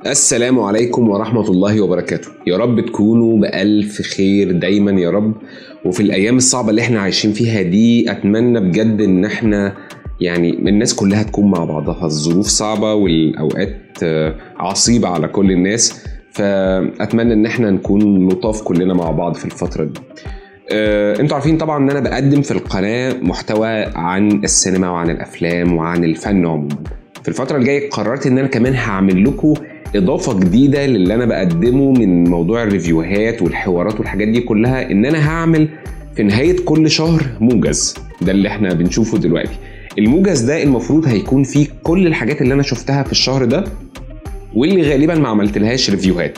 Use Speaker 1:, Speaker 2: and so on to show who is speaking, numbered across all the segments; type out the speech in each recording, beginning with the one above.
Speaker 1: السلام عليكم ورحمة الله وبركاته يا رب تكونوا بألف خير دايما يا رب وفي الأيام الصعبة اللي احنا عايشين فيها دي أتمنى بجد إن احنا يعني الناس كلها تكون مع بعضها الظروف صعبة والأوقات آه، عصيبة على كل الناس فأتمنى إن احنا نكون لطاف كلنا مع بعض في الفترة دي آه، انتوا عارفين طبعا ان انا بقدم في القناة محتوى عن السينما وعن الافلام وعن الفن عموما في الفترة الجاية قررت ان انا كمان هعمل لكم اضافة جديدة للي انا بقدمه من موضوع الريفيوهات والحوارات والحاجات دي كلها ان انا هعمل في نهاية كل شهر موجز ده اللي احنا بنشوفه دلوقتي الموجز ده المفروض هيكون فيه كل الحاجات اللي انا شفتها في الشهر ده واللي غالبا ما عملتلهاش ريفيوهات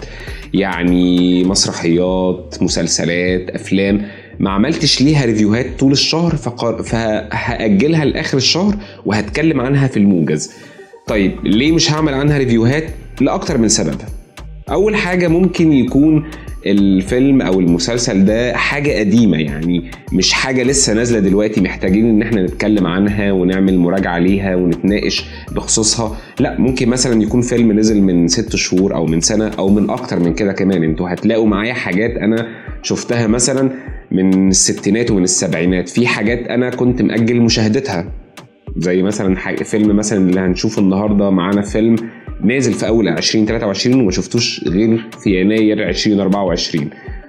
Speaker 1: يعني مسرحيات مسلسلات افلام ما عملتش ليها ريفيوهات طول الشهر فقر... فهأجلها لآخر الشهر وهتكلم عنها في الموجز طيب ليه مش هعمل عنها ريفيوهات لأكتر من سبب أول حاجة ممكن يكون الفيلم او المسلسل ده حاجه قديمه يعني مش حاجه لسه نازله دلوقتي محتاجين ان احنا نتكلم عنها ونعمل مراجعه ليها ونتناقش بخصوصها لا ممكن مثلا يكون فيلم نزل من ست شهور او من سنه او من اكتر من كده كمان انتوا هتلاقوا معايا حاجات انا شفتها مثلا من الستينات ومن السبعينات في حاجات انا كنت مأجل مشاهدتها زي مثلا حاجة فيلم مثلا اللي هنشوفه النهارده معانا فيلم نازل في اول 2023 وما شفتوش غير في يناير 2024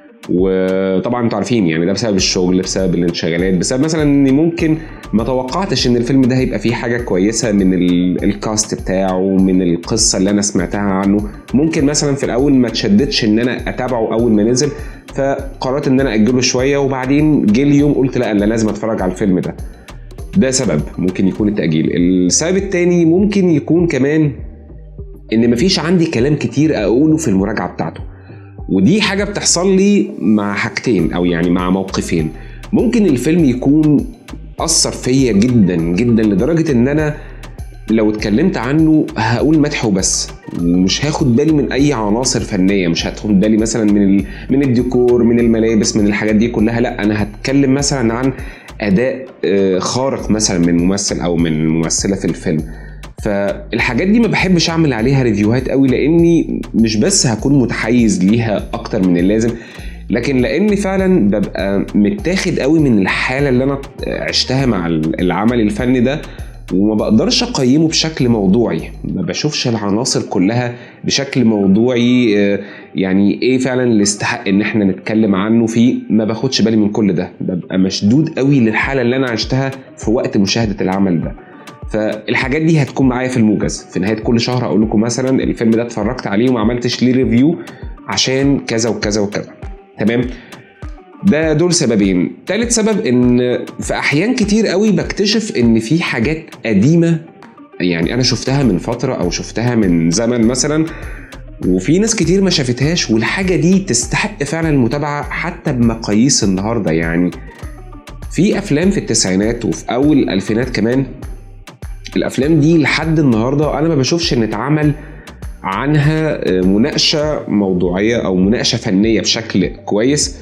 Speaker 1: وطبعا انتوا عارفين يعني ده بسبب الشغل بسبب الانشغالات بسبب مثلا اني ممكن ما توقعتش ان الفيلم ده هيبقى فيه حاجه كويسه من ال- الكاست بتاعه من القصه اللي انا سمعتها عنه ممكن مثلا في الاول ما تشددش ان انا اتابعه اول ما نزل فقررت ان انا اجله شويه وبعدين جه اليوم قلت لا انا لازم اتفرج على الفيلم ده ده سبب ممكن يكون التأجيل السبب التاني ممكن يكون كمان ان مفيش عندي كلام كتير اقوله في المراجعه بتاعته ودي حاجه بتحصل لي مع حاجتين او يعني مع موقفين ممكن الفيلم يكون اثر فيا جدا جدا لدرجه ان انا لو اتكلمت عنه هقول مدح وبس ومش هاخد بالي من اي عناصر فنيه مش هاخد بالي مثلا من ال... من الديكور من الملابس من الحاجات دي كلها لا انا هتكلم مثلا عن اداء آه، خارق مثلا من ممثل او من ممثله في الفيلم فالحاجات دي ما بحبش اعمل عليها ريفيوهات قوي لاني مش بس هكون متحيز ليها اكتر من اللازم لكن لاني فعلا ببقى متاخد قوي من الحاله اللي انا عشتها مع العمل الفني ده وما بقدرش اقيمه بشكل موضوعي ما بشوفش العناصر كلها بشكل موضوعي آه، يعني ايه فعلا اللي يستحق ان احنا نتكلم عنه فيه ما باخدش بالي من كل ده ببقى مشدود قوي للحاله اللي انا عشتها في وقت مشاهده العمل ده فالحاجات دي هتكون معايا في الموجز في نهايه كل شهر اقول لكم مثلا الفيلم ده اتفرجت عليه وما عملتش ليه ريفيو عشان كذا وكذا وكذا تمام ده دول سببين تالت سبب ان في احيان كتير قوي بكتشف ان في حاجات قديمه يعني انا شفتها من فتره او شفتها من زمن مثلا وفي ناس كتير ما شافتهاش والحاجه دي تستحق فعلا المتابعه حتى بمقاييس النهارده يعني في افلام في التسعينات وفي اول الالفينات كمان الافلام دي لحد النهارده انا ما بشوفش ان اتعمل عنها آه، مناقشه موضوعيه او مناقشه فنيه بشكل كويس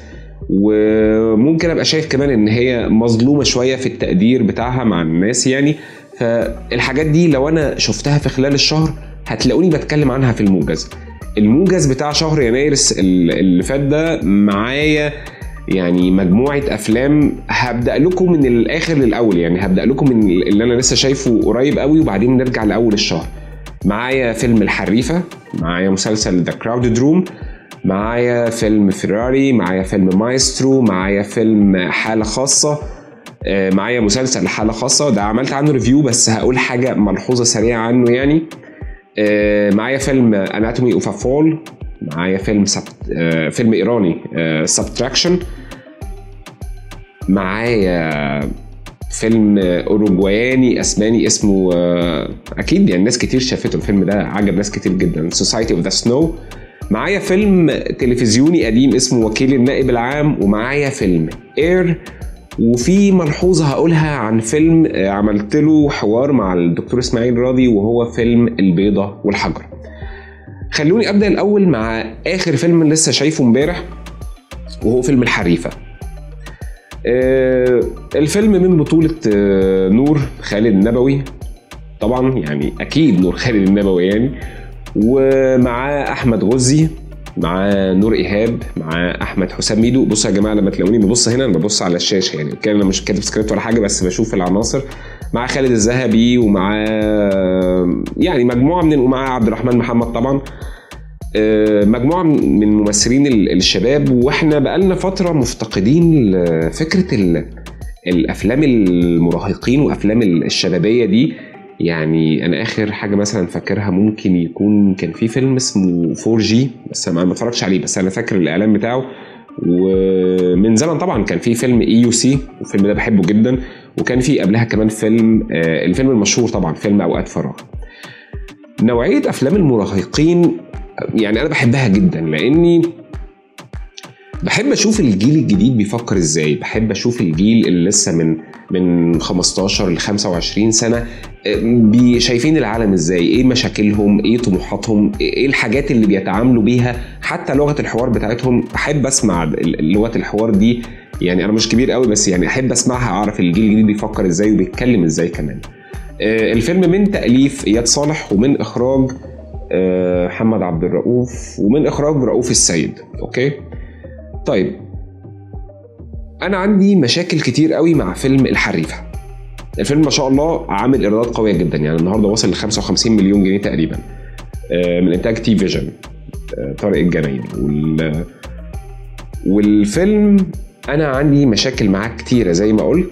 Speaker 1: وممكن ابقى شايف كمان ان هي مظلومه شويه في التقدير بتاعها مع الناس يعني فالحاجات دي لو انا شفتها في خلال الشهر هتلاقوني بتكلم عنها في الموجز الموجز بتاع شهر يناير الس- اللي فات ده معايا يعني مجموعة أفلام هبدأ لكم من الآخر للأول يعني هبدأ لكم من اللي أنا لسه شايفه قريب قوي وبعدين نرجع لأول الشهر معايا فيلم الحريفة معايا مسلسل ذا كراودد روم معايا فيلم فيراري معايا فيلم مايسترو معايا فيلم حالة خاصة آه، معايا مسلسل حالة خاصة ده عملت عنه ريفيو بس هقول حاجة ملحوظة سريعة عنه يعني آه، معايا فيلم اناتومي اوف فول معايا فيلم سب... آه، فيلم ايراني سبتراكشن معايا فيلم اوروجواياني اسباني اسمه آه، اكيد يعني ناس كتير شافته الفيلم ده عجب ناس كتير جدا سوسايتي اوف ذا سنو معايا فيلم تلفزيوني قديم اسمه وكيل النائب العام ومعايا فيلم اير وفي ملحوظة هقولها عن فيلم آه، عملت له حوار مع الدكتور اسماعيل راضي وهو فيلم البيضة والحجر خلوني ابدا الاول مع اخر فيلم لسه شايفه امبارح وهو فيلم الحريفه آه، الفيلم من بطولة آه، نور خالد النبوي طبعا يعني اكيد نور خالد النبوي يعني ومعاه احمد غزي معاه نور ايهاب معاه احمد حسام ميدو بصوا يا جماعه لما تلاقوني ببص هنا انا ببص على الشاشه يعني كان انا مش كاتب سكريبت ولا حاجه بس بشوف العناصر مع خالد الذهبي ومعاه يعني مجموعه من ومعاه عبد الرحمن محمد طبعا آه، مجموعه من ممثلين ال- الشباب واحنا بقالنا فتره مفتقدين فكره الافلام المراهقين وافلام الشبابيه دي يعني انا اخر حاجه مثلا فاكرها ممكن يكون كان في فيلم اسمه 4 جي بس انا ما اتفرجتش عليه بس انا فاكر الاعلان بتاعه ومن زمن طبعا كان في فيلم اي يو سي والفيلم ده بحبه جدا وكان في قبلها كمان فيلم آه، الفيلم المشهور طبعا فيلم اوقات فراغ نوعيه افلام المراهقين يعني انا بحبها جدا لاني بحب اشوف الجيل الجديد بيفكر ازاي بحب اشوف الجيل اللي لسه من من 15 ل 25 سنه بي- شايفين العالم ازاي ايه مشاكلهم ايه طموحاتهم ايه الحاجات اللي بيتعاملوا بيها حتى لغه الحوار بتاعتهم بحب اسمع ال- لغه الحوار دي يعني انا مش كبير قوي بس يعني احب اسمعها اعرف الجيل الجديد بيفكر ازاي وبيتكلم ازاي كمان آه، الفيلم من تاليف اياد صالح ومن اخراج آه، محمد عبد الرؤوف ومن اخراج رؤوف السيد اوكي طيب انا عندي مشاكل كتير قوي مع فيلم الحريفه الفيلم ما شاء الله عامل ايرادات قويه جدا يعني النهارده وصل ل 55 مليون جنيه تقريبا آه، من انتاج تي فيجن آه، طارق الجنايني وال والفيلم انا عندي مشاكل معاه كتيره زي ما قلت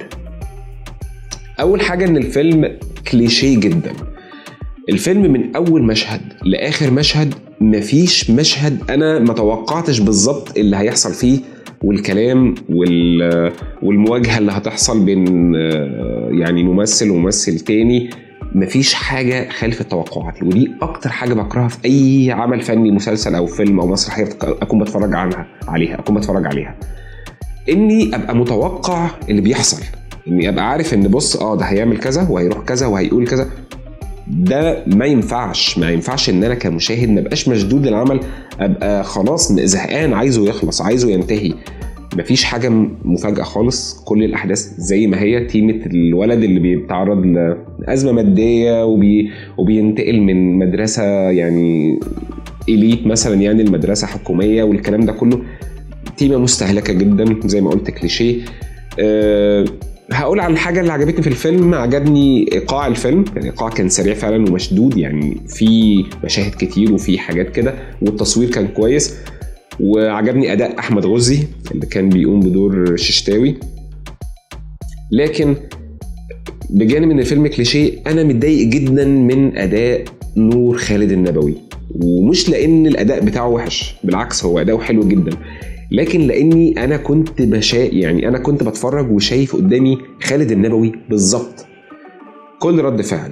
Speaker 1: اول حاجه ان الفيلم كليشيه جدا الفيلم من اول مشهد لاخر مشهد مفيش مشهد انا ما توقعتش بالظبط اللي هيحصل فيه والكلام وال والمواجهه اللي هتحصل بين آه، يعني ممثل وممثل تاني مفيش حاجه خلف توقعاتي ودي اكتر حاجه بكرهها في اي عمل فني مسلسل او فيلم او مسرحيه اكون بتفرج عنها عليها اكون بتفرج عليها اني ابقى متوقع اللي بيحصل اني ابقى عارف ان بص اه ده هيعمل كذا وهيروح كذا وهيقول كذا ده ما ينفعش ما ينفعش ان انا كمشاهد ما بقاش مشدود للعمل ابقى خلاص زهقان عايزه يخلص عايزه ينتهي مفيش حاجه م- مفاجاه خالص كل الاحداث زي ما هي تيمه الولد اللي بيتعرض لازمه ماديه وبي وبينتقل من مدرسه يعني اليت مثلا يعني المدرسه حكوميه والكلام ده كله تيمه مستهلكه جدا زي ما قلت كليشيه أه هقول عن الحاجة اللي عجبتني في الفيلم عجبني إيقاع الفيلم يعني الإيقاع كان سريع فعلا ومشدود يعني في مشاهد كتير وفي حاجات كده والتصوير كان كويس وعجبني أداء أحمد غزي اللي كان بيقوم بدور ششتاوي لكن بجانب ان الفيلم كليشيه انا متضايق جدا من اداء نور خالد النبوي ومش لان الاداء بتاعه وحش بالعكس هو اداؤه حلو جدا لكن لاني انا كنت بشا يعني انا كنت بتفرج وشايف قدامي خالد النبوي بالظبط كل رد فعل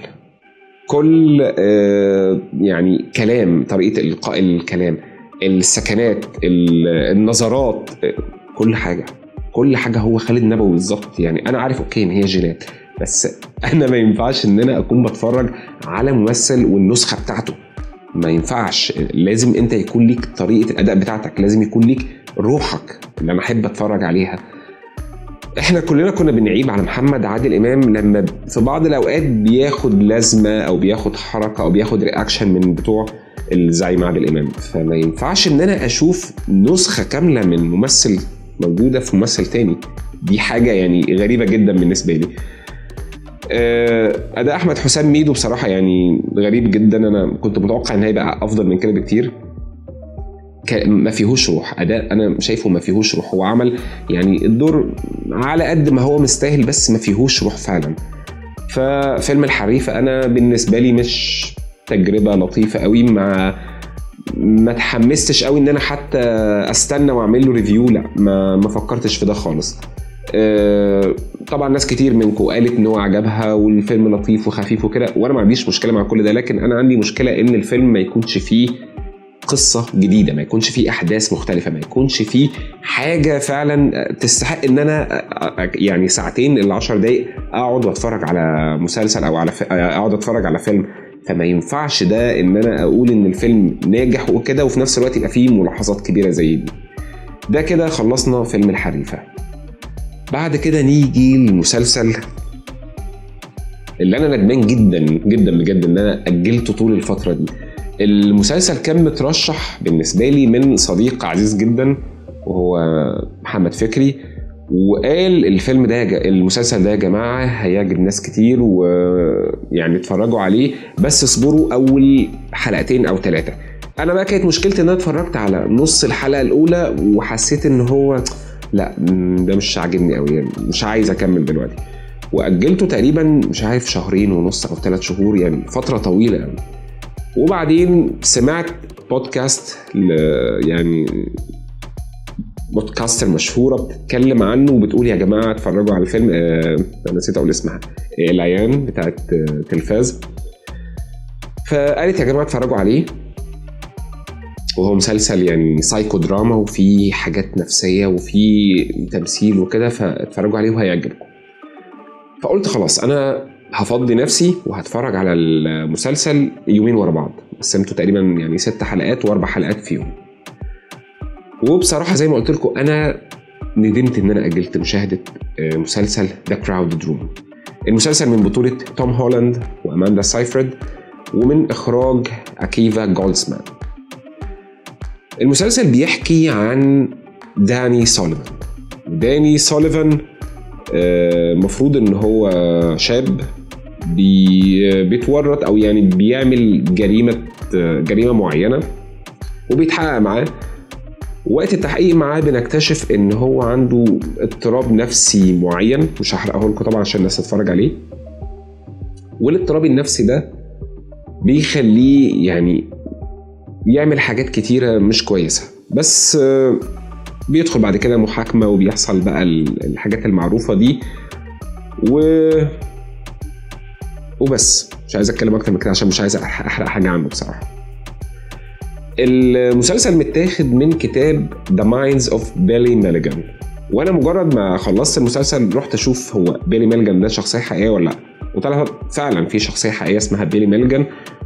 Speaker 1: كل آه يعني كلام طريقه القاء الكلام السكنات ال- النظرات آه، كل حاجه كل حاجه هو خالد نبوي بالظبط يعني انا عارف اوكي ان هي جينات بس انا ما ينفعش ان انا اكون بتفرج على ممثل والنسخه بتاعته ما ينفعش لازم انت يكون ليك طريقه الاداء بتاعتك لازم يكون ليك روحك اللي انا احب اتفرج عليها احنا كلنا كنا بنعيب على محمد عادل امام لما في بعض الاوقات بياخد لازمه او بياخد حركه او بياخد رياكشن من بتوع الزعيم عادل امام فما ينفعش ان انا اشوف نسخه كامله من ممثل موجوده في ممثل تاني دي حاجه يعني غريبه جدا بالنسبه لي آه، اداء احمد حسام ميدو بصراحه يعني غريب جدا انا كنت متوقع ان هيبقى افضل من كده بكتير ك- ما فيهوش روح اداء انا شايفه ما فيهوش روح هو عمل يعني الدور على قد ما هو مستاهل بس ما فيهوش روح فعلا ففيلم الحريفه انا بالنسبه لي مش تجربه لطيفه قوي ما ما تحمستش قوي ان انا حتى استنى واعمل له ريفيو لا ما ما فكرتش في ده خالص آه، طبعا ناس كتير منكم قالت ان هو عجبها والفيلم لطيف وخفيف وكده وانا ما عنديش مشكله مع كل ده لكن انا عندي مشكله ان الفيلم ما يكونش فيه قصه جديده ما يكونش فيه احداث مختلفه ما يكونش فيه حاجه فعلا تستحق ان انا يعني ساعتين ال 10 دقائق اقعد واتفرج على مسلسل او على ف- اقعد اتفرج على فيلم فما ينفعش ده ان انا اقول ان الفيلم ناجح وكده وفي نفس الوقت يبقى فيه ملاحظات كبيره زي دي ده كده خلصنا فيلم الحريفه بعد كده نيجي للمسلسل اللي انا ندمان جدا جدا بجد ان انا اجلته طول الفتره دي المسلسل كان مترشح بالنسبه لي من صديق عزيز جدا وهو محمد فكري وقال الفيلم ده يا ج- المسلسل ده يا جماعه هيعجب ناس كتير ويعني اتفرجوا عليه بس اصبروا اول حلقتين او ثلاثه انا بقى كانت مشكلتي ان انا اتفرجت على نص الحلقه الاولى وحسيت ان هو لا م، ده مش عاجبني قوي يعني مش عايز اكمل دلوقتي واجلته تقريبا مش عارف شهرين ونص او ثلاث شهور يعني فتره طويله قوي وبعدين سمعت بودكاست ل يعني بودكاستر مشهوره بتتكلم عنه وبتقول يا جماعه اتفرجوا على الفيلم آه انا نسيت اقول اسمها آه العيان بتاعت آه تلفاز فقالت يا جماعه اتفرجوا عليه وهو مسلسل يعني سايكو دراما وفيه حاجات نفسيه وفيه تمثيل وكده فاتفرجوا عليه وهيعجبكم فقلت خلاص انا هفضي نفسي وهتفرج على المسلسل يومين ورا بعض قسمته تقريبا يعني ست حلقات واربع حلقات فيهم وبصراحه زي ما قلت لكم انا ندمت ان انا اجلت مشاهده آه، مسلسل ذا كراودد روم المسلسل من بطوله توم هولاند واماندا سايفرد ومن اخراج اكيفا جولدسمان المسلسل بيحكي عن داني سوليفان داني سوليفان آه، مفروض ان هو شاب بي بيتورط او يعني بيعمل جريمه آه، جريمه معينه وبيتحقق معاه وقت التحقيق معاه بنكتشف ان هو عنده اضطراب نفسي معين مش هحرقه لكم طبعا عشان الناس تتفرج عليه والاضطراب النفسي ده بيخليه يعني يعمل حاجات كتيرة مش كويسة بس آه، بيدخل بعد كده محاكمة وبيحصل بقى ال- الحاجات المعروفة دي و وبس مش عايز اتكلم اكتر من كده عشان مش عايز أح- احرق حاجة عنه بصراحة المسلسل متاخد من كتاب The Minds of Billy Milligan وانا مجرد ما خلصت المسلسل رحت اشوف هو بيلي ميلجان ده شخصيه حقيقيه ولا لا وطلع فعلا في شخصيه حقيقيه اسمها بيلي ميلجان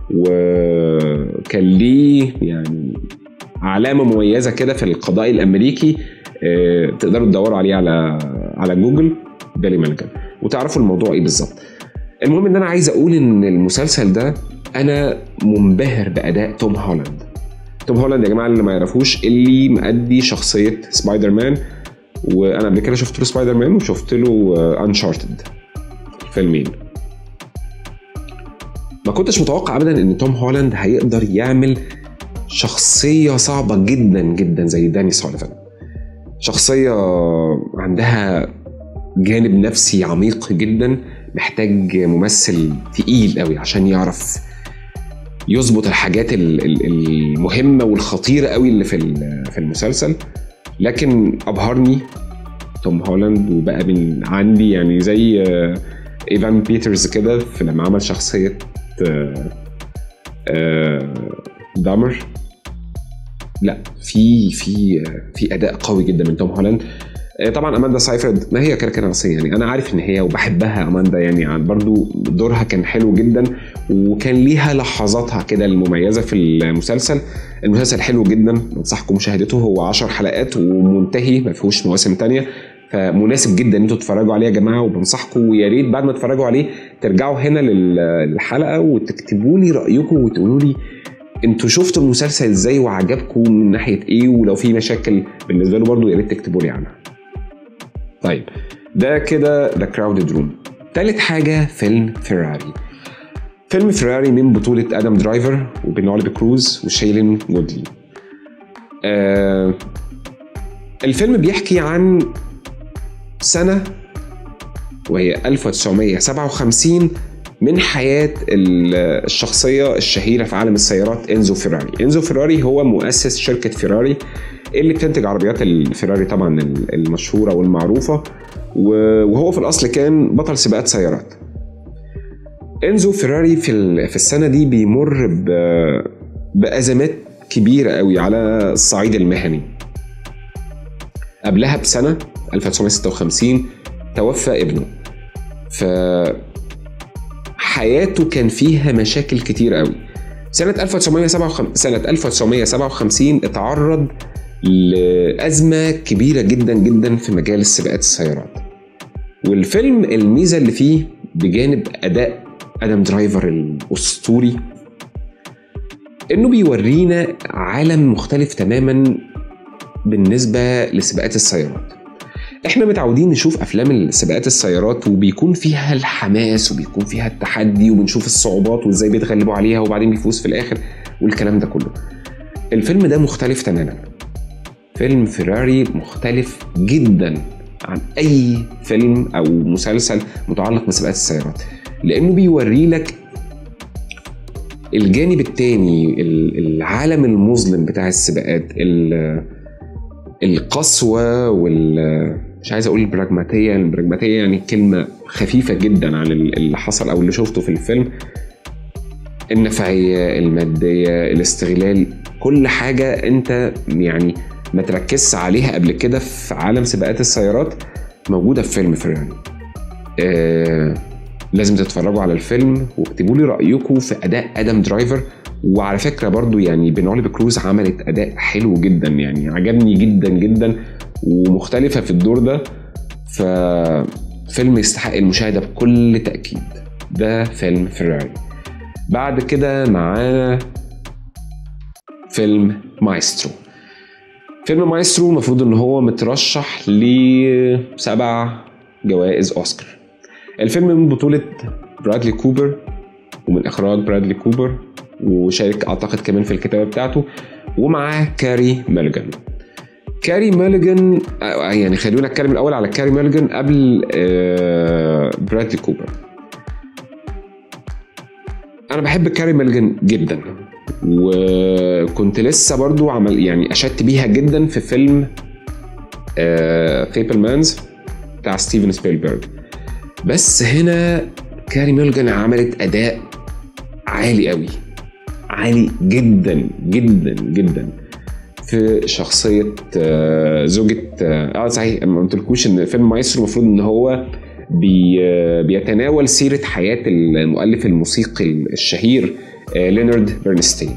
Speaker 1: وكان ليه يعني علامه مميزه كده في القضاء الامريكي آه، تقدروا تدوروا عليه على على جوجل بيلي ميلجان وتعرفوا الموضوع ايه بالظبط المهم ان انا عايز اقول ان المسلسل ده انا منبهر باداء توم هولاند توم هولاند يا جماعه اللي ما يعرفوش اللي مأدي شخصيه سبايدر مان وانا قبل كده شفت له سبايدر مان وشفت له انشارتد فيلمين ما كنتش متوقع ابدا ان توم هولاند هيقدر يعمل شخصيه صعبه جدا جدا زي داني سوليفان شخصيه عندها جانب نفسي عميق جدا محتاج ممثل تقيل قوي عشان يعرف يظبط الحاجات ال- ال- المهمه والخطيره قوي اللي في ال- في المسلسل لكن ابهرني توم هولاند وبقى من عندي يعني زي آه، ايفان بيترز كده في لما عمل شخصيه آه، آه، دامر لا في في في اداء قوي جدا من توم هولاند آه، طبعا اماندا سايفرد ما هي كده راسيه يعني انا عارف ان هي وبحبها اماندا يعني عن برضو دورها كان حلو جدا وكان ليها لحظاتها كده المميزه في المسلسل المسلسل حلو جدا انصحكم مشاهدته هو 10 حلقات ومنتهي ما فيهوش مواسم تانية فمناسب جدا ان انتوا تتفرجوا عليه يا جماعه وبنصحكم ويا ريت بعد ما تتفرجوا عليه ترجعوا هنا لل- للحلقه وتكتبوا لي رايكم وتقولوا لي انتوا شفتوا المسلسل ازاي وعجبكم من ناحيه ايه ولو في مشاكل بالنسبه له برضه يا ريت تكتبوا لي عنها. طيب ده كده ذا كراودد روم. تالت حاجه فيلم فيراري. فيلم فيراري من بطولة آدم درايفر وبنولي كروز وشيلين وودلي آه الفيلم بيحكي عن سنة وهي 1957 من حياة ال- الشخصية الشهيرة في عالم السيارات إنزو فيراري إنزو فيراري هو مؤسس شركة فيراري اللي بتنتج عربيات الفيراري طبعا المشهورة والمعروفة و- وهو في الأصل كان بطل سباقات سيارات انزو فيراري في ال- في السنه دي بيمر ب- بازمات كبيره قوي على الصعيد المهني قبلها بسنه 1956 توفى ابنه ف حياته كان فيها مشاكل كتير قوي سنة 1957 سنة 1957 اتعرض لأزمة كبيرة جدا جدا في مجال السباقات السيارات والفيلم الميزة اللي فيه بجانب أداء ادم درايفر الاسطوري انه بيورينا عالم مختلف تماما بالنسبه لسباقات السيارات احنا متعودين نشوف افلام سباقات السيارات وبيكون فيها الحماس وبيكون فيها التحدي وبنشوف الصعوبات وازاي بيتغلبوا عليها وبعدين بيفوز في الاخر والكلام ده كله الفيلم ده مختلف تماما فيلم فيراري مختلف جدا عن اي فيلم او مسلسل متعلق بسباقات السيارات لانه بيوري لك الجانب التاني العالم المظلم بتاع السباقات القسوة وال مش عايز اقول البراجماتية البراجماتية يعني كلمة خفيفة جدا عن اللي حصل او اللي شفته في الفيلم النفعية المادية الاستغلال كل حاجة انت يعني ما تركزش عليها قبل كده في عالم سباقات السيارات موجودة في فيلم فيراري آه لازم تتفرجوا على الفيلم واكتبوا لي رأيكم في أداء آدم درايفر وعلى فكرة برضو يعني بنولي كروز عملت أداء حلو جدا يعني عجبني جدا جدا ومختلفة في الدور ده ففيلم يستحق المشاهدة بكل تأكيد ده فيلم فيراري بعد كده معانا فيلم مايسترو فيلم مايسترو المفروض ان هو مترشح لسبع جوائز اوسكار الفيلم من بطولة برادلي كوبر ومن اخراج برادلي كوبر وشارك اعتقد كمان في الكتابة بتاعته ومعاه كاري ميلجان كاري ميلجان يعني خلونا نتكلم الاول على كاري ميلجان قبل برادلي كوبر انا بحب كاري ميلجان جدا وكنت لسه برضو عمل يعني اشدت بيها جدا في فيلم فيبل مانز بتاع ستيفن سبيلبرج بس هنا كاري ميلجان عملت اداء عالي قوي عالي جدا جدا جدا في شخصية زوجة اه صحيح ما قلتلكوش ان فيلم مايسترو المفروض ان هو بي بيتناول سيرة حياة المؤلف الموسيقي الشهير لينارد برنستين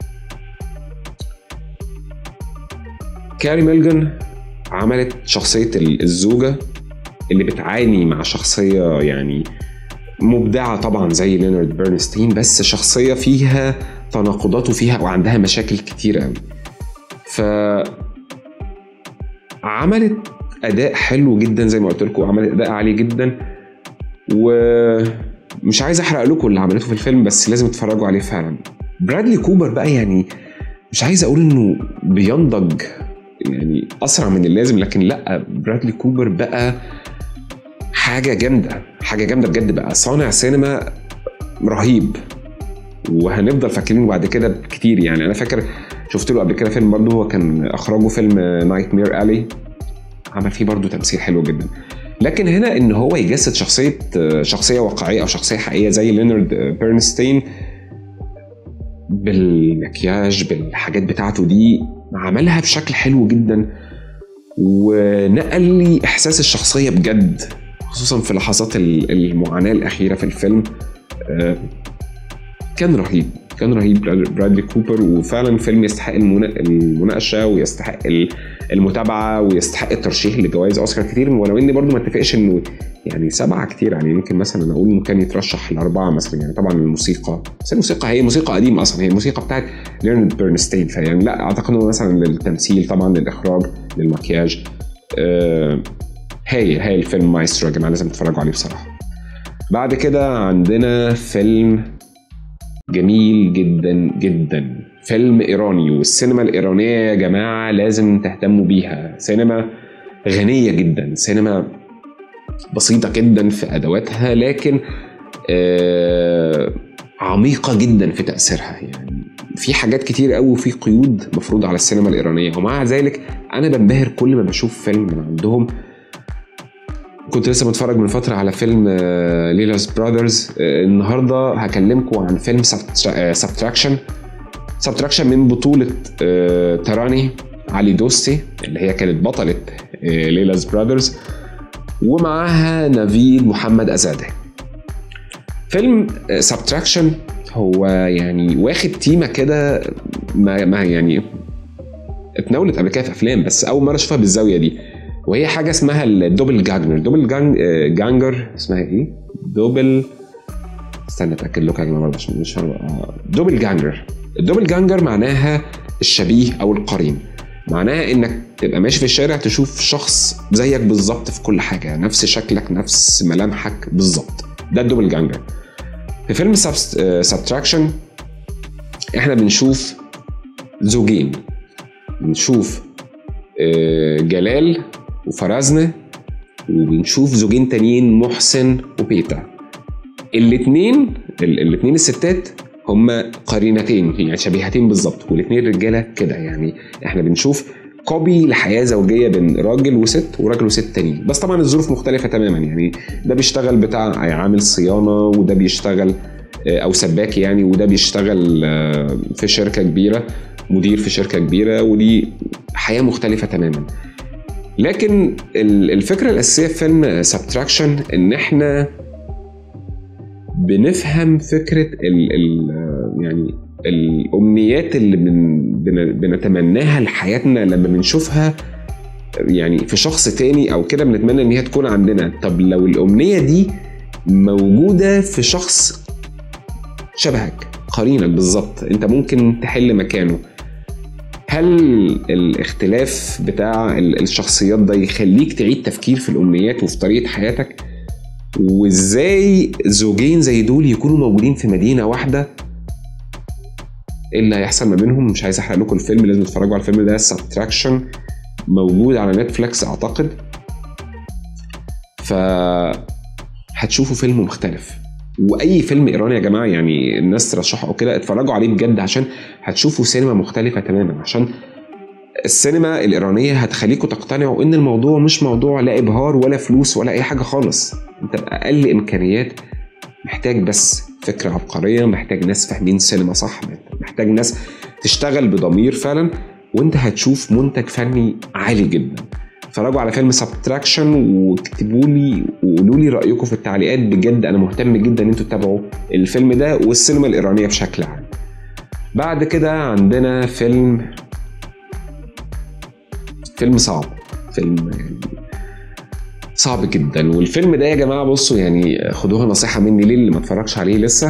Speaker 1: كاري ميلجن عملت شخصية الزوجة اللي بتعاني مع شخصية يعني مبدعة طبعا زي لينارد برنستين بس شخصية فيها تناقضات وفيها وعندها مشاكل كتير قوي ف عملت اداء حلو جدا زي ما قلت لكم عملت اداء عالي جدا ومش عايز احرق لكم اللي عملته في الفيلم بس لازم تتفرجوا عليه فعلا برادلي كوبر بقى يعني مش عايز اقول انه بينضج يعني اسرع من اللازم لكن لا برادلي كوبر بقى حاجه جامده حاجه جامده بجد بقى صانع سينما رهيب وهنفضل فاكرينه بعد كده كتير يعني انا فاكر شفت له قبل كده فيلم برضه هو كان اخرجه فيلم نايت مير الي عمل فيه برضه تمثيل حلو جدا لكن هنا ان هو يجسد شخصيه شخصيه واقعيه او شخصيه حقيقيه زي لينارد بيرنستين بالمكياج بالحاجات بتاعته دي عملها بشكل حلو جدا ونقل لي احساس الشخصيه بجد خصوصا في لحظات المعاناه الاخيره في الفيلم كان رهيب كان رهيب برادلي كوبر وفعلا الفيلم يستحق المناقشه ويستحق المتابعه ويستحق الترشيح لجوائز اوسكار كتير ولو اني برضو ما اتفقش انه يعني سبعه كتير يعني يمكن مثلا اقول انه كان يترشح لاربعه مثلا يعني طبعا الموسيقى بس الموسيقى هي موسيقى قديمه اصلا هي الموسيقى بتاعت ليرند بيرنستين فيعني لا اعتقد انه مثلا للتمثيل طبعا للاخراج للمكياج آه هايل هايل فيلم مايسترو يا جماعه لازم تتفرجوا عليه بصراحه بعد كده عندنا فيلم جميل جدا جدا فيلم ايراني والسينما الايرانيه يا جماعه لازم تهتموا بيها سينما غنيه جدا سينما بسيطه جدا في ادواتها لكن آه عميقه جدا في تاثيرها يعني في حاجات كتير قوي وفي قيود مفروضه على السينما الايرانيه ومع ذلك انا بنبهر كل ما بشوف فيلم من عندهم كنت لسه بتفرج من فترة على فيلم ليلاس براذرز النهاردة هكلمكم عن فيلم سبتراكشن سبتراكشن من بطولة تراني علي دوستي اللي هي كانت بطلة ليلاس براذرز ومعاها نافيد محمد أزادة فيلم سبتراكشن هو يعني واخد تيمة كده ما, ما يعني اتناولت قبل كده في افلام بس اول مره اشوفها بالزاويه دي وهي حاجه اسمها الدوبل جانجر دوبل جانج جانجر اسمها ايه دوبل استنى اتاكد لكم يا جماعه عشان مش فاهم دوبل جانجر الدبل جانجر معناها الشبيه او القرين معناها انك تبقى ماشي في الشارع تشوف شخص زيك بالظبط في كل حاجه نفس شكلك نفس ملامحك بالظبط ده الدبل جانجر في فيلم سبتراكشن احنا بنشوف زوجين بنشوف آه، جلال وفرزنة وبنشوف زوجين تانيين محسن وبيتا الاتنين ال- الاتنين الستات هما قرينتين يعني شبيهتين بالظبط والاتنين رجاله كده يعني احنا بنشوف كوبي لحياه زوجيه بين راجل وست وراجل وست تانيين بس طبعا الظروف مختلفه تماما يعني ده بيشتغل بتاع عامل صيانه وده بيشتغل آه، او سباك يعني وده بيشتغل آه، في شركه كبيره مدير في شركه كبيره ودي حياه مختلفه تماما لكن ال- الفكره الاساسيه في فيلم سبتراكشن ان احنا بنفهم فكره ال ال يعني الامنيات اللي بن بن بنتمناها لحياتنا لما بنشوفها يعني في شخص تاني او كده بنتمنى ان هي تكون عندنا طب لو الامنيه دي موجوده في شخص شبهك قرينك بالظبط انت ممكن تحل مكانه هل الاختلاف بتاع ال- الشخصيات ده يخليك تعيد تفكير في الامنيات وفي طريقه حياتك وازاي زوجين زي دول يكونوا موجودين في مدينه واحده ايه اللي هيحصل ما بينهم مش عايز احرق لكم الفيلم لازم تتفرجوا على الفيلم ده سبتراكشن موجود على نتفليكس اعتقد ف هتشوفوا فيلم مختلف واي فيلم ايراني يا جماعه يعني الناس ترشحه او كده اتفرجوا عليه بجد عشان هتشوفوا سينما مختلفه تماما عشان السينما الايرانيه هتخليكم تقتنعوا ان الموضوع مش موضوع لا ابهار ولا فلوس ولا اي حاجه خالص انت باقل امكانيات محتاج بس فكره عبقريه محتاج ناس فاهمين سينما صح محتاج ناس تشتغل بضمير فعلا وانت هتشوف منتج فني عالي جدا اتفرجوا على فيلم سبتراكشن واكتبوا لي وقولوا لي رايكم في التعليقات بجد انا مهتم جدا ان انتوا تتابعوا الفيلم ده والسينما الايرانيه بشكل عام بعد كده عندنا فيلم فيلم صعب فيلم يعني صعب جدا والفيلم ده يا جماعه بصوا يعني خدوها نصيحه مني ليه اللي ما اتفرجش عليه لسه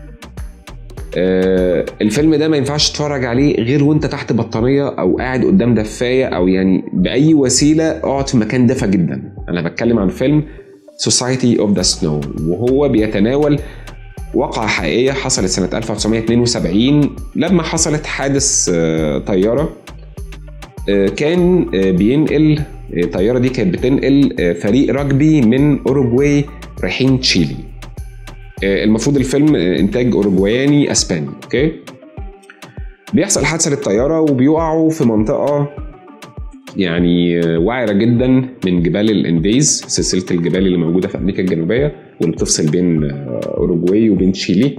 Speaker 1: آه الفيلم ده ما ينفعش تتفرج عليه غير وانت تحت بطانيه او قاعد قدام دفايه او يعني باي وسيله اقعد في مكان دفى جدا انا بتكلم عن فيلم Society of the Snow وهو بيتناول واقعة حقيقية حصلت سنة 1972 لما حصلت حادث آه، طيارة آه، كان آه، بينقل آه، الطيارة دي كانت بتنقل آه، فريق رجبي من أوروجواي رايحين تشيلي آه، المفروض الفيلم آه، إنتاج أوروجواياني أسباني أوكي بيحصل حادثة للطيارة وبيقعوا في منطقة يعني آه، وعرة جدا من جبال الانديز سلسلة الجبال اللي موجودة في أمريكا الجنوبية واللي بتفصل بين آه، أوروجواي وبين تشيلي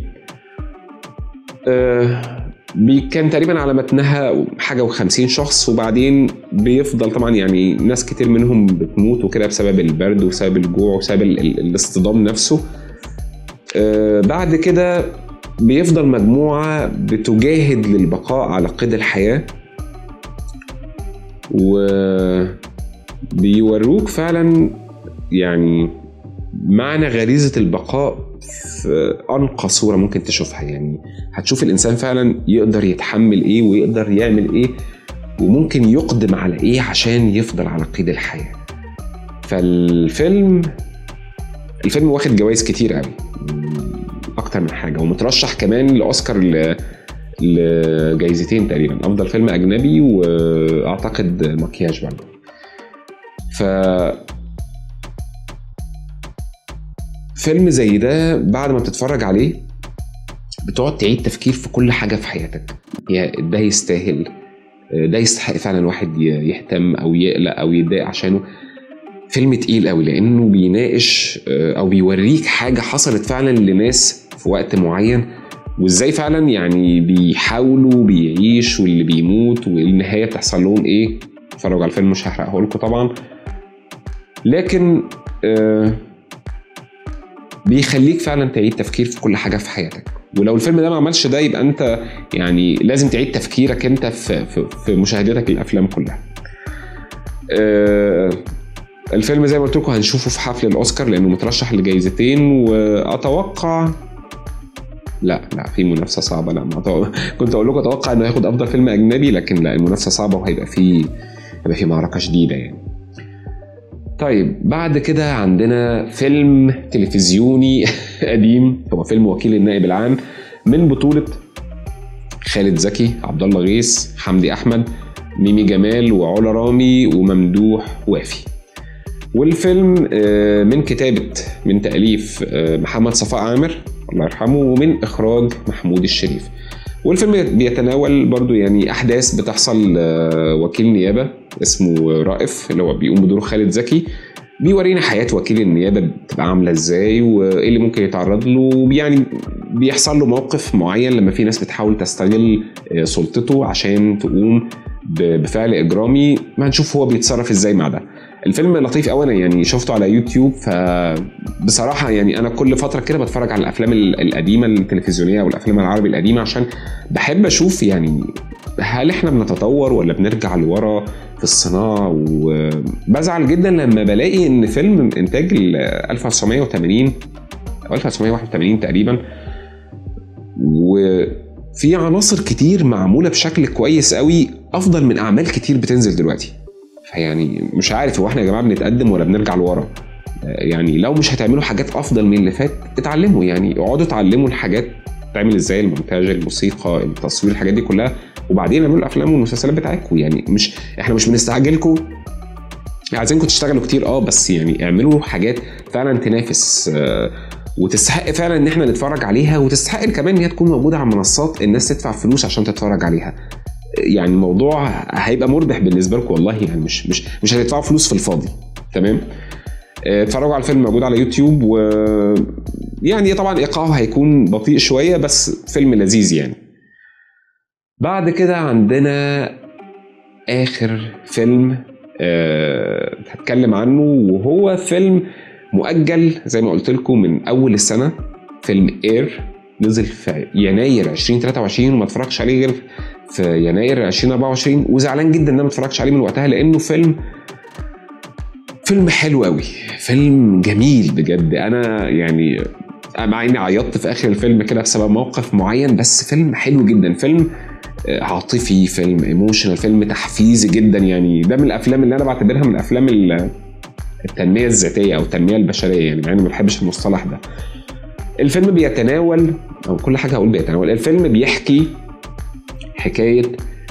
Speaker 1: آه، بي- كان تقريبا على متنها حاجة و50 شخص وبعدين بيفضل طبعا يعني ناس كتير منهم بتموت وكده بسبب البرد وبسبب الجوع وبسبب ال- ال- الاصطدام نفسه آه، بعد كده بيفضل مجموعة بتجاهد للبقاء على قيد الحياة وبيوروك فعلا يعني معنى غريزة البقاء في أنقى صورة ممكن تشوفها يعني هتشوف الإنسان فعلا يقدر يتحمل إيه ويقدر يعمل إيه وممكن يقدم على إيه عشان يفضل على قيد الحياة فالفيلم الفيلم واخد جوائز كتير قوي أكتر من حاجة ومترشح كمان لأوسكار ل... لجايزتين تقريبا أفضل فيلم أجنبي وأعتقد مكياج برضه ف فيلم زي ده بعد ما بتتفرج عليه بتقعد تعيد تفكير في كل حاجة في حياتك يا ده يستاهل ده يستحق فعلا واحد ي- يهتم أو يقلق أو يتضايق عشانه فيلم تقيل قوي لأنه بيناقش آه، أو بيوريك حاجة حصلت فعلا لناس في وقت معين وازاي فعلا يعني بيحاولوا بيعيش واللي بيموت والنهاية بتحصل لهم ايه اتفرجوا على الفيلم مش هحرقه لكم طبعا لكن آه بيخليك فعلا تعيد تفكير في كل حاجه في حياتك ولو الفيلم ده ما عملش ده يبقى انت يعني لازم تعيد تفكيرك انت في في, في مشاهدتك للافلام كلها آه، الفيلم زي ما قلت لكم هنشوفه في حفل الاوسكار لانه مترشح لجائزتين واتوقع لا لا في منافسه صعبه لا ما كنت اقول لكم اتوقع انه هياخد افضل فيلم اجنبي لكن لا المنافسه صعبه وهيبقى في هيبقى في معركه شديده يعني طيب بعد كده عندنا فيلم تلفزيوني قديم هو فيلم وكيل النائب العام من بطولة خالد زكي عبد الله غيث حمدي احمد ميمي جمال وعلا رامي وممدوح وافي والفيلم آه، من كتابة من تأليف آه، محمد صفاء عامر الله يرحمه ومن إخراج محمود الشريف والفيلم بيتناول برضو يعني أحداث بتحصل آه، وكيل نيابة اسمه رائف اللي هو بيقوم بدور خالد زكي بيورينا حياة وكيل النيابة بتبقى عاملة ازاي وايه اللي ممكن يتعرض له يعني بيحصل له موقف معين لما في ناس بتحاول تستغل سلطته عشان تقوم بفعل اجرامي ما هنشوف هو بيتصرف ازاي مع ده الفيلم لطيف قوي انا يعني شفته على يوتيوب فبصراحه يعني انا كل فتره كده بتفرج على الافلام القديمه التلفزيونيه او الافلام العربي القديمه عشان بحب اشوف يعني هل احنا بنتطور ولا بنرجع لورا في الصناعه وبزعل جدا لما بلاقي ان فيلم انتاج 1980 او 1981 تقريبا وفي عناصر كتير معموله بشكل كويس قوي افضل من اعمال كتير بتنزل دلوقتي فيعني مش عارف هو احنا يا جماعه بنتقدم ولا بنرجع لورا يعني لو مش هتعملوا حاجات افضل من اللي فات اتعلموا يعني اقعدوا اتعلموا الحاجات تعمل ازاي المونتاج الموسيقى التصوير الحاجات دي كلها وبعدين اعملوا الافلام والمسلسلات بتاعتكم يعني مش احنا مش بنستعجلكم عايزينكم تشتغلوا كتير اه بس يعني اعملوا حاجات فعلا تنافس آه وتستحق فعلا ان احنا نتفرج عليها وتستحق كمان ان هي تكون موجوده على منصات الناس تدفع فلوس عشان تتفرج عليها يعني الموضوع هيبقى مربح بالنسبه لكم والله يعني مش مش مش هتدفعوا فلوس في الفاضي تمام آه، اتفرجوا على الفيلم موجود على يوتيوب و يعني طبعا ايقاعه هيكون بطيء شويه بس فيلم لذيذ يعني بعد كده عندنا اخر فيلم أه هتكلم عنه وهو فيلم مؤجل زي ما قلت لكم من اول السنه فيلم اير نزل في يناير 2023 وما اتفرجش عليه غير في يناير 2024 وزعلان جدا ان انا ما اتفرجتش عليه من وقتها لانه فيلم فيلم حلو قوي فيلم جميل بجد انا يعني مع اني عيطت في اخر الفيلم كده بسبب موقف معين بس فيلم حلو جدا فيلم آه، عاطفي فيلم ايموشنال فيلم تحفيزي جدا يعني ده من الافلام اللي انا بعتبرها من افلام التنميه الذاتيه او التنميه البشريه يعني مع اني ما بحبش المصطلح ده الفيلم بيتناول او كل حاجه هقول بيتناول الفيلم بيحكي حكايه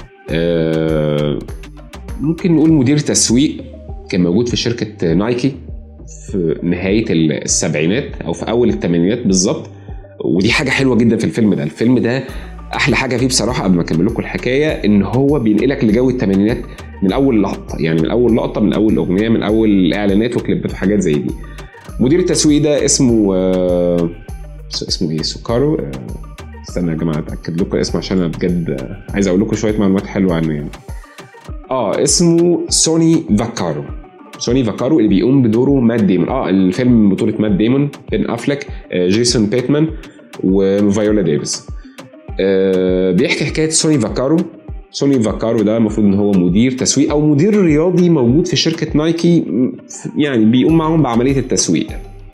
Speaker 1: آه، ممكن نقول مدير تسويق كان موجود في شركه نايكي في نهايه السبعينات او في اول الثمانينات بالظبط ودي حاجه حلوه جدا في الفيلم ده الفيلم ده احلى حاجه فيه بصراحه قبل ما اكمل لكم الحكايه ان هو بينقلك لجو الثمانينات من اول لقطه يعني من اول لقطه من اول اغنيه من اول اعلانات وكليبات وحاجات زي دي مدير التسويق ده اسمه آه اسمه ايه سوكارو آه استنى يا جماعه اتاكد لكم الاسم عشان انا بجد عايز اقول لكم شويه معلومات حلوه عنه يعني اه اسمه سوني فاكارو سوني فاكارو اللي بيقوم بدوره مات ديمون اه الفيلم بطوله مات ديمون بين افلك آه جيسون بيتمان وفايولا ديفيس آه بيحكي حكايه سوني فاكارو سوني فاكارو ده المفروض ان هو مدير تسويق او مدير رياضي موجود في شركه نايكي يعني بيقوم معاهم بعمليه التسويق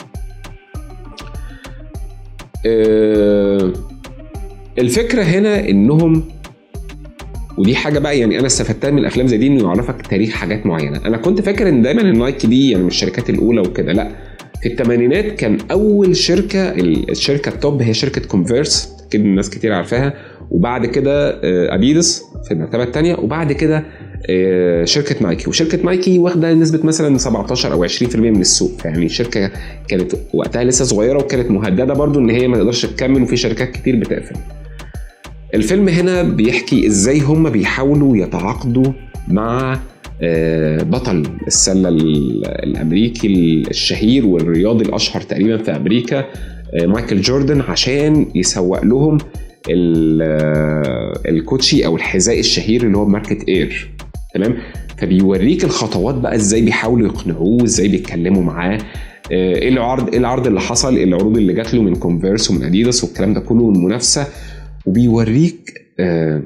Speaker 1: آه الفكره هنا انهم ودي حاجه بقى يعني انا استفدتها من الافلام زي دي انه يعرفك تاريخ حاجات معينه انا كنت فاكر ان دايما النايكي دي يعني من الشركات الاولى وكده لا في الثمانينات كان اول شركه الشركه التوب هي شركه كونفيرس اكيد الناس كتير عارفاها وبعد كده اديداس آه، في المرتبه الثانيه وبعد كده آه، شركه نايكي وشركه نايكي واخده نسبه مثلا 17 او 20% من السوق يعني الشركه كانت وقتها لسه صغيره وكانت مهدده برضو ان هي ما تقدرش تكمل وفي شركات كتير بتقفل الفيلم هنا بيحكي ازاي هم بيحاولوا يتعاقدوا مع آه، بطل السلة الأمريكي الشهير والرياضي الأشهر تقريبا في أمريكا آه، مايكل جوردن عشان يسوق لهم آه، الكوتشي أو الحذاء الشهير اللي هو ماركة إير تمام فبيوريك الخطوات بقى ازاي بيحاولوا يقنعوه ازاي بيتكلموا معاه ايه العرض ايه العرض اللي حصل ايه العروض اللي جات له من كونفيرس ومن اديداس والكلام ده كله والمنافسه وبيوريك آه،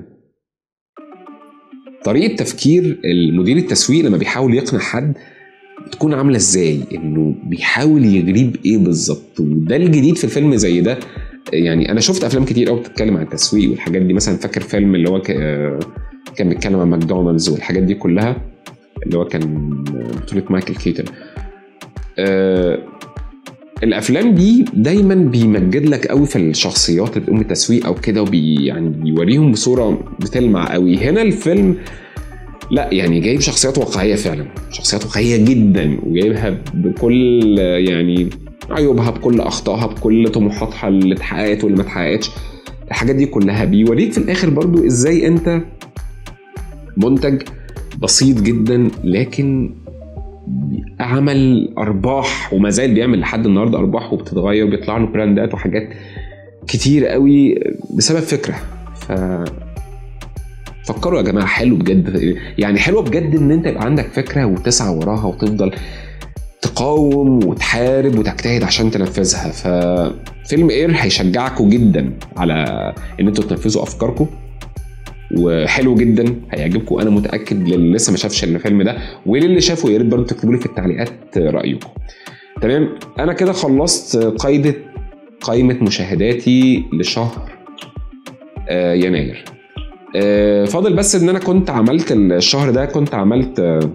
Speaker 1: طريقه تفكير المدير التسويق لما بيحاول يقنع حد بتكون عامله ازاي انه بيحاول يجريه بايه بالظبط وده الجديد في الفيلم زي ده يعني انا شفت افلام كتير قوي بتتكلم عن التسويق والحاجات دي مثلا فاكر فيلم اللي هو ك... آه، كان بيتكلم عن ماكدونالدز والحاجات دي كلها اللي هو كان بطولة مايكل كيتن آه، الافلام دي دايما بيمجد لك قوي في الشخصيات اللي بتقوم بالتسويق او كده وبي يعني بيوريهم بصوره بتلمع قوي هنا الفيلم لا يعني جايب شخصيات واقعيه فعلا شخصيات واقعيه جدا وجايبها بكل يعني عيوبها بكل اخطائها بكل طموحاتها اللي اتحققت واللي ما اتحققتش الحاجات دي كلها بيوريك في الاخر برضو ازاي انت منتج بسيط جدا لكن عمل ارباح وما زال بيعمل لحد النهارده ارباح وبتتغير وبيطلع له براندات وحاجات كتير قوي بسبب فكره ف فكروا يا جماعه حلو بجد يعني حلوه بجد ان انت يبقى عندك فكره وتسعى وراها وتفضل تقاوم وتحارب وتجتهد عشان تنفذها ففيلم اير هيشجعكم جدا على ان انتوا تنفذوا افكاركم وحلو جدا هيعجبكم انا متاكد للي لسه ما شافش الفيلم ده وللي شافه يا ريت برضه تكتبوا لي في التعليقات رايكم تمام انا كده خلصت قايمه قائمه مشاهداتي لشهر آه يناير آه فاضل بس ان انا كنت عملت الشهر ده كنت عملت آه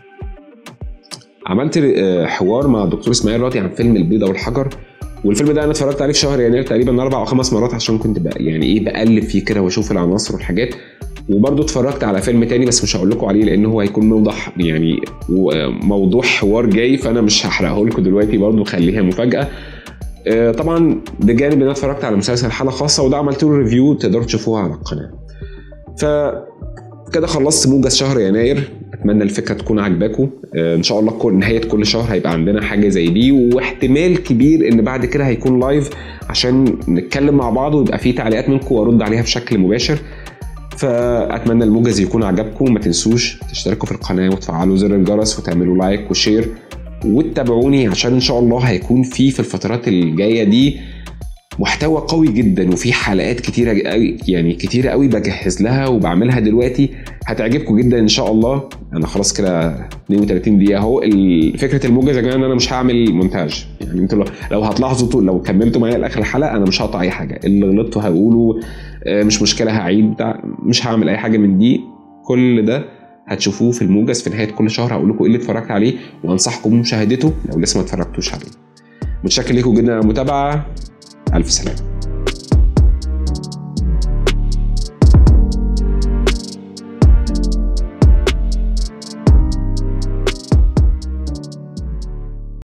Speaker 1: عملت آه حوار مع الدكتور اسماعيل راضي عن فيلم البيضه والحجر والفيلم ده انا اتفرجت عليه في شهر يناير تقريبا اربع او خمس مرات عشان كنت بقى يعني ايه بقلب فيه كده واشوف العناصر والحاجات وبرضه اتفرجت على فيلم تاني بس مش هقول لكم عليه لان هو هيكون موضح يعني موضوع حوار جاي فانا مش هحرقه لكم دلوقتي برضه خليها مفاجاه طبعا بجانب ان انا اتفرجت على مسلسل حاله خاصه وده عملت له ريفيو تقدروا تشوفوها على القناه ف كده خلصت موجز شهر يناير اتمنى الفكره تكون عجباكم ان شاء الله كل نهايه كل شهر هيبقى عندنا حاجه زي دي واحتمال كبير ان بعد كده هيكون لايف عشان نتكلم مع بعض ويبقى في تعليقات منكم وارد عليها بشكل مباشر فاتمنى الموجز يكون عجبكم ما تنسوش تشتركوا في القناه وتفعلوا زر الجرس وتعملوا لايك وشير وتتابعوني عشان ان شاء الله هيكون في في الفترات الجايه دي محتوى قوي جدا وفي حلقات كتيره قوي يعني كتيره قوي بجهز لها وبعملها دلوقتي هتعجبكم جدا ان شاء الله انا خلاص كده 32 دقيقه اهو فكره الموجز يا جماعه ان انا مش هعمل مونتاج يعني انتوا لو هتلاحظوا طول لو كملتوا معايا لاخر الحلقه انا مش هقطع اي حاجه اللي غلطته هقوله مش مشكله هعيد بتاع مش هعمل اي حاجه من دي كل ده هتشوفوه في الموجز في نهايه كل شهر هقول لكم ايه اللي اتفرجت عليه وانصحكم بمشاهدته لو لسه ما اتفرجتوش عليه متشكر ليكم جدا على المتابعه الف سلامه